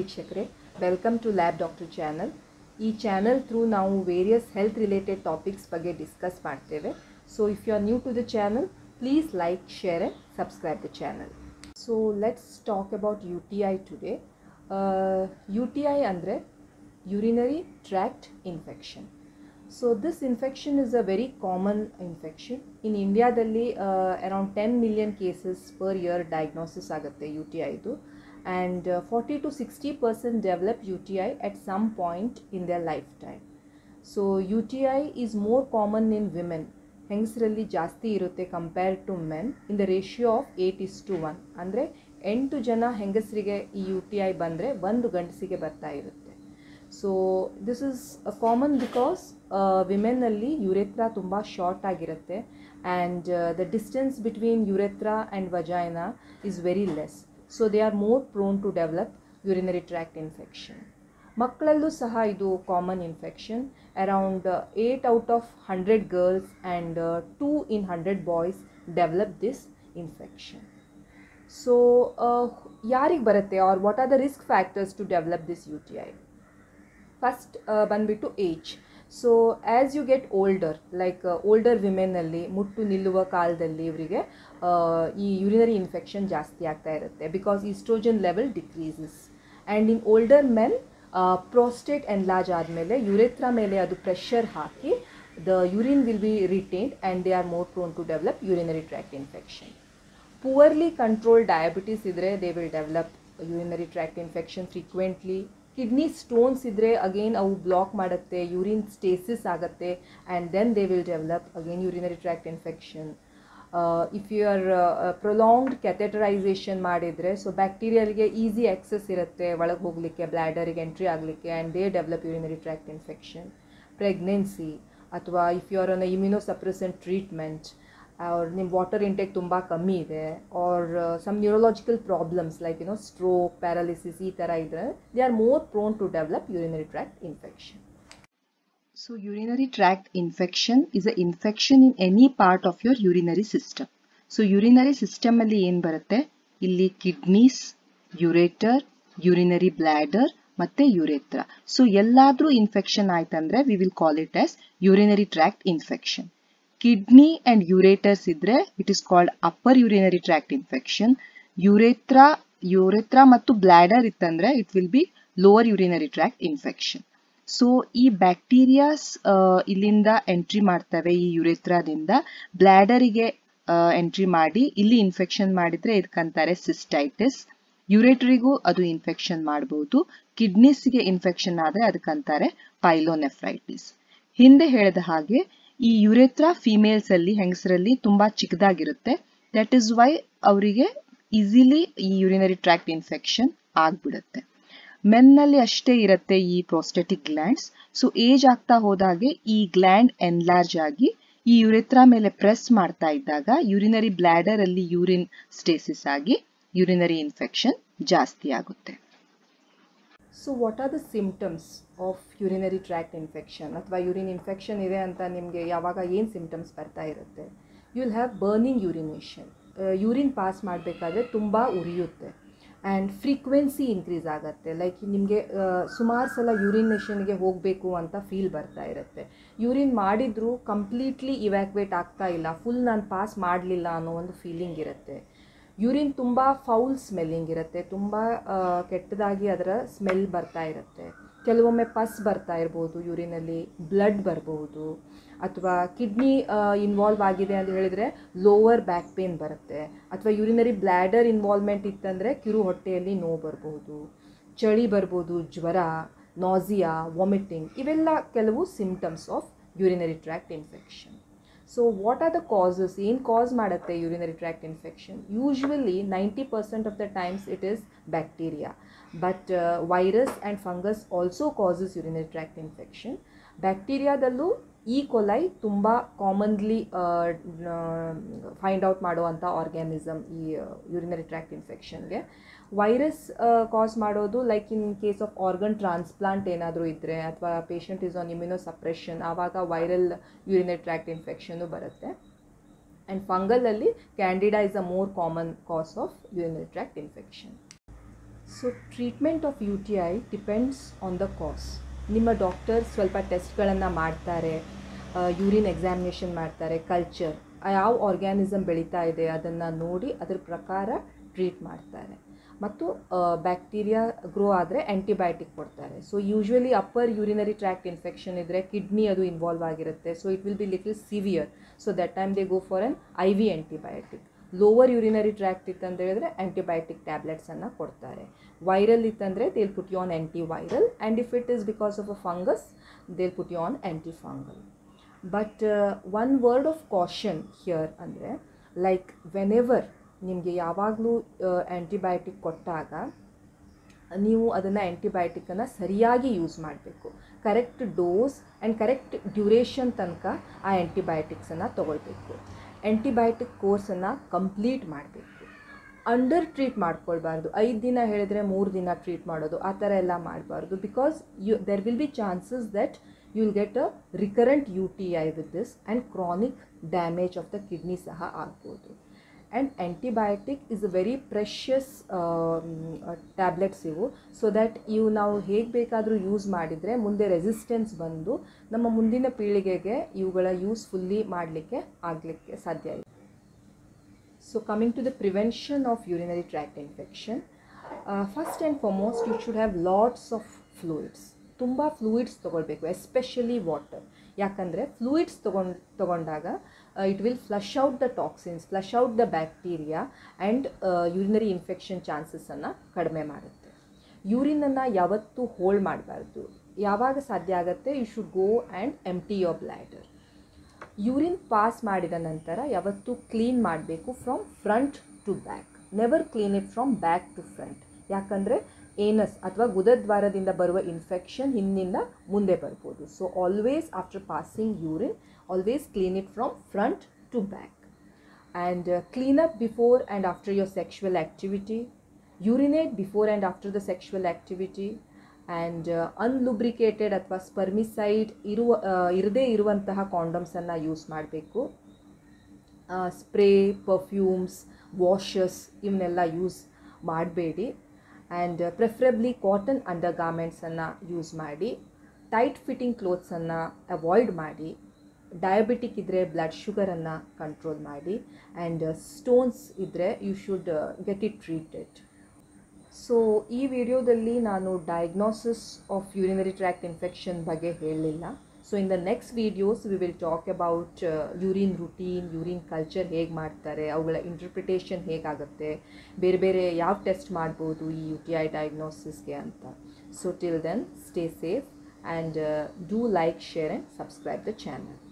ವೀಕ್ಷಕರೇ welcome to lab doctor channel ಈ channel through ನಾವು ವೇರಿಯಸ್ ಹೆಲ್ತ್ ರಿಲೇಟೆಡ್ ಟಾಪಿಕ್ಸ್ ಬಗ್ಗೆ ಡಿಸ್ಕಸ್ ಮಾಡ್ತೇವೆ so if you are new to the channel please like share and subscribe the channel so let's talk about U T I today U T I ಅಂದರೆ urinary tract infection so this infection is a very common infection in ಇಂಡಿಯಾದಲ್ಲಿ around ten million cases per year diagnosis ಆಗುತ್ತೆ U T ಐದು and forty to sixty percent develop U T I at some point in their life time so U T I is more common in women ಹೆಂಗಸರಲ್ಲಿ ಜಾಸ್ತಿ ಇರುತ್ತೆ compare to men in the ratio of eight is to one ಅಂದರೆ ಎಂಟು ಜನ ಹೆಂಗಸರಿಗೆ ಈ you T I ಬಂದರೆ ಒಂದು ಗಂಡಸಿಗೆ ಬರ್ತಾ ಇರುತ್ತೆ so this is common because ವಿಮೆನ್ನಲ್ಲಿ ಯುರೆತ್ರಾ ತುಂಬ ಶಾರ್ಟ್ ಆಗಿರುತ್ತೆ and the distance between urethra and vagina is very less so they are more prone to develop urinary tract infection ಮಕ್ಕಳಲ್ಲೂ ಸಹ ಇದು common infection around eight out of hundred girls and two in hundred boys develop this infection so ಯಾರಿಗೆ ಬರುತ್ತೆ or what are the risk factors to develop this U T I first ಬಂದುಬಿಟ್ಟು age so as you get older like older ವಿಮೆನ್ನಲ್ಲಿ ಮುಟ್ಟು ನಿಲ್ಲುವ ಕಾಲದಲ್ಲಿ ಇವರಿಗೆ ಈ urinary infection ಜಾಸ್ತಿ ಆಗ್ತಾ ಇರುತ್ತೆ because estrogen level decreases and in older men prostate enlarge ಆದಮೇಲೆ ಯುರೆತ್ರಾ ಮೇಲೆ ಅದು ಪ್ರೆಷರ್ ಹಾಕಿ the urine will be retained and they are more prone to develop urinary tract infection poorly control diabetes ಇದ್ದರೆ they will develop urinary tract infection frequently kidney stones ಇದ್ದರೆ again ಅವು block ಮಾಡುತ್ತೆ urine stasis ಆಗುತ್ತೆ and then they will develop again urinary tract infection if you are prolonged ಕ್ಯಾಥೆಟರೈಸೇಷನ್ ಮಾಡಿದರೆ so ಬ್ಯಾಕ್ಟೀರಿಯಲ್ಗೆ easy access ಇರುತ್ತೆ ಒಳಗೆ ಹೋಗಲಿಕ್ಕೆ ಬ್ಲ್ಯಾಡರಿಗೆ ಎಂಟ್ರಿ ಆಗಲಿಕ್ಕೆ and they develop urinary tract infection pregnancy ಅಥವಾ if you are on immunosuppressant treatment ಅವ್ರ ನಿಮ್ಮ ವಾಟರ್ ಇಂಟೇಕ್ ತುಂಬ ಕಮ್ಮಿ ಇದೆ or some neurological problems like you know stroke paralysis ಈ ಥರ ಇದ್ದರೆ they are more prone to develop urinary tract infection So urinary tract infection is an infection in any part of your urinary system. So urinary system ಅಲ್ಲಿ ಏನು ಬರುತ್ತೆ ಇಲ್ಲಿ kidneys ureter urinary bladder ಮತ್ತೆ urethra so ಎಲ್ಲಾದ್ರೂ infection ಆಯ್ತಂದ್ರೆ we will call it as urinary tract infection kidney and ureters ಇದ್ರೆ it is called upper urinary tract infection urethra urethra ಮತ್ತು bladder ಇತ್ತಂದ್ರೆ it will be lower urinary tract infection so ಈ bacterias ಇಲ್ಲಿಂದ entry ಮಾಡ್ತವೆ ಈ ಯುರೇತ್ರಾದಿಂದ ಬ್ಲ್ಯಾಡರಿಗೆ entry ಮಾಡಿ ಇಲ್ಲಿ infection ಮಾಡಿದ್ರೆ ಇದಕ್ಕಂತಾರೆ ಸಿಸ್ಟೈಟಿಸ್ ಯುರೇಟ್ರಿಗೂ ಅದು ಇನ್ಫೆಕ್ಷನ್ ಮಾಡಬಹುದು ಕಿಡ್ನೀಸ್ಗೆ ಇನ್ಫೆಕ್ಷನ್ ಆದ್ರೆ ಅದಕ್ಕಂತಾರೆ ಪೈಲೋನೆಫ್ರೈಟಿಸ್ ಹಿಂದೆ ಹೇಳಿದ ಹಾಗೆ ಈ ಯುರೇತ್ರಾ ಫಿಮೇಲ್ಸ್ ಅಲ್ಲಿ ಹೆಂಗಸರಲ್ಲಿ ತುಂಬಾ ಚಿಕ್ಕದಾಗಿರುತ್ತೆ ದಟ್ ಇಸ್ ವೈ ಅವರಿಗೆ ಈಸಿಲಿ ಈ ಯುರಿನರಿ ಟ್ರ್ಯಾಕ್ಟ್ ಇನ್ಫೆಕ್ಷನ್ ಆಗ್ಬಿಡುತ್ತೆ ಮೆನ್ನಲ್ಲಿ ಅಷ್ಟೇ ಇರುತ್ತೆ ಈ ಪ್ರೋಸ್ಟೆಟಿಕ್ ಗ್ಲ್ಯಾಂಡ್ಸ್ ಸೊ ಏಜ್ ಆಗ್ತಾ ಹೋದಾಗೆ ಈ ಗ್ಲ್ಯಾಂಡ್ ಎನ್ಲಾರ್ಜ್ ಆಗಿ ಈ ಯುರೆತ್ರಾ ಮೇಲೆ ಪ್ರೆಸ್ ಮಾಡ್ತಾ ಇದ್ದಾಗ ಯುರಿನರಿ ಬ್ಲ್ಯಾಡರ್ ಅಲ್ಲಿ ಯೂರಿನ್ ಸ್ಟೇಸಿಸ್ ಆಗಿ ಯುರಿನರಿ ಇನ್ಫೆಕ್ಷನ್ ಜಾಸ್ತಿ ಆಗುತ್ತೆ so what are the symptoms of urinary tract infection ಅಥವಾ ಯೂರಿನ್ ಇನ್ಫೆಕ್ಷನ್ ಇದೆ ಅಂತ ನಿಮಗೆ ಯಾವಾಗ ಏನು ಸಿಂಪ್ಟಮ್ಸ್ ಬರ್ತಾ ಇರುತ್ತೆ you will have burning urination urine pass ಮಾಡಬೇಕಾದ್ರೆ ತುಂಬ ಉರಿಯುತ್ತೆ ಆ್ಯಂಡ್ ಫ್ರೀಕ್ವೆನ್ಸಿ ಇನ್ಕ್ರೀಸ್ ಆಗುತ್ತೆ ಲೈಕ್ ನಿಮಗೆ ಸುಮಾರು ಸಲ ಯೂರಿನೇಷನ್ಗೆ ಹೋಗಬೇಕು ಅಂತ ಫೀಲ್ ಬರ್ತಾ ಇರುತ್ತೆ ಯೂರಿನ್ ಮಾಡಿದರೂ ಕಂಪ್ಲೀಟ್ಲಿ ಇವ್ಯಾಕ್ವೇಟ್ ಆಗ್ತಾ ಇಲ್ಲ ಫುಲ್ ನಾನು ಪಾಸ್ ಮಾಡಲಿಲ್ಲ ಅನ್ನೋ ಒಂದು ಫೀಲಿಂಗ್ ಇರುತ್ತೆ ಯೂರಿನ್ ತುಂಬ ಫೌಲ್ ಸ್ಮೆಲ್ಲಿಂಗ್ ಇರುತ್ತೆ ತುಂಬ ಕೆಟ್ಟದಾಗಿ ಅದರ ಸ್ಮೆಲ್ ಬರ್ತಾ ಇರುತ್ತೆ ಕೆಲವೊಮ್ಮೆ ಪಸ್ ಬರ್ತಾ ಇರ್ಬೋದು ಯೂರಿನಲ್ಲಿ ಬ್ಲಡ್ ಬರ್ಬೋದು ಅಥವಾ ಕಿಡ್ನಿ ಇನ್ವಾಲ್ವ್ ಆಗಿದೆ ಅಂತ ಹೇಳಿದರೆ ಲೋವರ್ ಬ್ಯಾಕ್ ಪೇನ್ ಬರುತ್ತೆ ಅಥವಾ ಯೂರಿನರಿ ಬ್ಲ್ಯಾಡರ್ ಇನ್ವಾಲ್ವ್ಮೆಂಟ್ ಇತ್ತಂದರೆ ಕಿರು ಹೊಟ್ಟೆಯಲ್ಲಿ ನೋವು ಬರ್ಬೋದು ಚಳಿ ಬರ್ಬೋದು ಜ್ವರ ನಾಸಿಯಾ ವಾಮಿಟಿಂಗ್ ಇವೆಲ್ಲ ಕೆಲವು symptoms of urinary tract infection so what are the causes ಏನು ಕಾಸ್ ಮಾಡುತ್ತೆ urinary tract infection usually ninety percent of the times it is bacteria but virus and fungus also causes urinary tract infection ಬ್ಯಾಕ್ಟೀರಿಯಾದಲ್ಲೂ E coli ತುಂಬ commonly find out ಮಾಡುವಂಥ organism ಈ urinary tract ಇನ್ಫೆಕ್ಷನ್ಗೆ virus cause ಮಾಡೋದು like in case of organ transplant ಏನಾದರೂ ಇದ್ದರೆ ಅಥವಾ patient is on immunosuppression ಆವಾಗ ವೈರಲ್ ಯೂರಿನರಿ ಟ್ರ್ಯಾಕ್ಟ್ ಇನ್ಫೆಕ್ಷನ್ನು ಬರುತ್ತೆ ಆ್ಯಂಡ್ ಫಂಗಲಲ್ಲಿ candida is a more common cause of urinary tract infection so treatment of U T I depends on the cause ನಿಮ್ಮ doctor ಸ್ವಲ್ಪ ಟೆಸ್ಟ್ಗಳನ್ನು ಮಾಡ್ತಾರೆ urine examination ಮಾಡ್ತಾರೆ culture ಯಾವ organism ಬೆಳೀತಾ ಇದೆ ಅದನ್ನು ನೋಡಿ ಅದ್ರ ಪ್ರಕಾರ ಟ್ರೀಟ್ ಮಾಡ್ತಾರೆ ಮತ್ತು ಬ್ಯಾಕ್ಟೀರಿಯಾ ಗ್ರೋ ಆದರೆ ಆ್ಯಂಟಿಬಯೋಟಿಕ್ ಕೊಡ್ತಾರೆ so usually upper urinary tract infection ಇದ್ದರೆ ಕಿಡ್ನಿ ಅದು ಇನ್ವಾಲ್ವ್ ಆಗಿರುತ್ತೆ so it will be little severe so that time they go for an I V antibiotic lower urinary tract ಇತ್ತಂತ ಹೇಳಿದ್ರೆ antibiotic ಟ್ಯಾಬ್ಲೆಟ್ಸನ್ನು ಕೊಡ್ತಾರೆ viral ಇತ್ತಂದರೆ they'll put you on anti viral and if it is because of a fungus they'll put you on anti fungal but one word of caution here ಅಂದರೆ like whenever ನಿಮಗೆ ಯಾವಾಗಲೂ antibiotic ಕೊಟ್ಟಾಗ ನೀವು ಅದನ್ನು ಆ್ಯಂಟಿಬಯೋಟಿಕ್ಕನ್ನು ಸರಿಯಾಗಿ ಯೂಸ್ ಮಾಡಬೇಕು correct dose and correct duration ತನಕ ಆ ಆ್ಯಂಟಿಬಯೋಟಿಕ್ಸನ್ನು ತೊಗೊಳ್ಬೇಕು ಆ್ಯಂಟಿಬಯೋಟಿಕ್ ಕೋರ್ಸನ್ನು ಕಂಪ್ಲೀಟ್ ಮಾಡಬೇಕು ಅಂಡರ್ ಟ್ರೀಟ್ ಮಾಡ್ಕೊಳ್ಬಾರ್ದು ಐದು ದಿನ ಹೇಳಿದರೆ ಮೂರು ದಿನ ಟ್ರೀಟ್ ಮಾಡೋದು ಆ ಥರ ಎಲ್ಲ ಮಾಡಬಾರ್ದು because you there will be chances that you will get a recurrent U T I with this and chronic damage of the kidney ಸಹ ಆಗ್ಬೋದು and antibiotic is a very precious tablets ಇವು so that ಇವು ನಾವು ಹೇಗೆ ಬೇಕಾದರೂ use ಮಾಡಿದರೆ ಮುಂದೆ resistance ಬಂದು ನಮ್ಮ ಮುಂದಿನ ಪೀಳಿಗೆಗೆ ಇವುಗಳ ಯೂಸ್ಫುಲ್ಲಿ ಮಾಡಲಿಕ್ಕೆ ಆಗಲಿಕ್ಕೆ ಸಾಧ್ಯ ಇದೆ so coming to the prevention of urinary tract infection first and foremost you should have lots of fluids ತುಂಬ ಫ್ಲೂಯಿಡ್ಸ್ ತೊಗೊಳ್ಬೇಕು ಎಸ್ಪೆಷಲಿ ವಾಟರ್ ಯಾಕಂದರೆ ಫ್ಲೂಯಿಡ್ಸ್ ತೊಗೊಂಡು ತೊಗೊಂಡಾಗ it will flush out the toxins flush out the bacteria and urinary infection ಚಾನ್ಸಸನ್ನು ಕಡಿಮೆ ಮಾಡುತ್ತೆ ಯೂರಿನನ್ನು ಯಾವತ್ತೂ ಹೋಲ್ಡ್ ಮಾಡಬಾರ್ದು ಯಾವಾಗ ಸಾಧ್ಯ ಆಗುತ್ತೆ you should go and empty your bladder urine pass ಮಾಡಿದ ನಂತರ ಯಾವತ್ತೂ ಕ್ಲೀನ್ ಮಾಡಬೇಕು from front to back never clean it from back to front ಯಾಕಂದರೆ ಏನಸ್ ಅಥವಾ ಗುದದ್ವಾರದಿಂದ ಬರುವ ಇನ್ಫೆಕ್ಷನ್ ಹಿಂದಿಂದ ಮುಂದೆ ಬರ್ಬೋದು so always after passing urine always clean it from front to back and clean up before and after your sexual activity urinate before and after the sexual activity and unlubricated ಅಥವಾ spermicide ಇರುವ ಇರದೇ ಇರುವಂತಹ ಕಾಂಡಮ್ಸನ್ನು use ಮಾಡಬೇಕು spray perfumes washes ಇವನ್ನೆಲ್ಲ use ಮಾಡಬೇಡಿ and preferably cotton ಅಂಡರ್ ಗಾರ್ಮೆಂಟ್ಸನ್ನು ಯೂಸ್ ಮಾಡಿ ಟೈಟ್ ಫಿಟ್ಟಿಂಗ್ ಕ್ಲೋತ್ಸನ್ನು ಅವಾಯ್ಡ್ ಮಾಡಿ ಡಯಾಬಿಟಿಕ್ ಇದ್ದರೆ ಬ್ಲಡ್ ಶುಗರನ್ನು ಕಂಟ್ರೋಲ್ ಮಾಡಿ ಆ್ಯಂಡ್ ಸ್ಟೋನ್ಸ್ ಇದ್ದರೆ you should get it treated so ಈ ವಿಡಿಯೋದಲ್ಲಿ ನಾನು diagnosis of urinary tract infection ಬಗ್ಗೆ ಹೇಳಲಿಲ್ಲ so in the next videos we will talk about urine routine urine culture ಹೇಗೆ ಮಾಡ್ತಾರೆ ಅವುಗಳ ಇಂಟರ್ಪ್ರಿಟೇಷನ್ ಹೇಗಾಗುತ್ತೆ ಬೇರೆ ಬೇರೆ ಯಾವ ಟೆಸ್ಟ್ ಮಾಡ್ಬೋದು ಈ ಯು ಟಿ ಐ ಡಯಾಗ್ನೋಸಿಸ್ಗೆ ಅಂತ so till then stay safe and do like share and subscribe the channel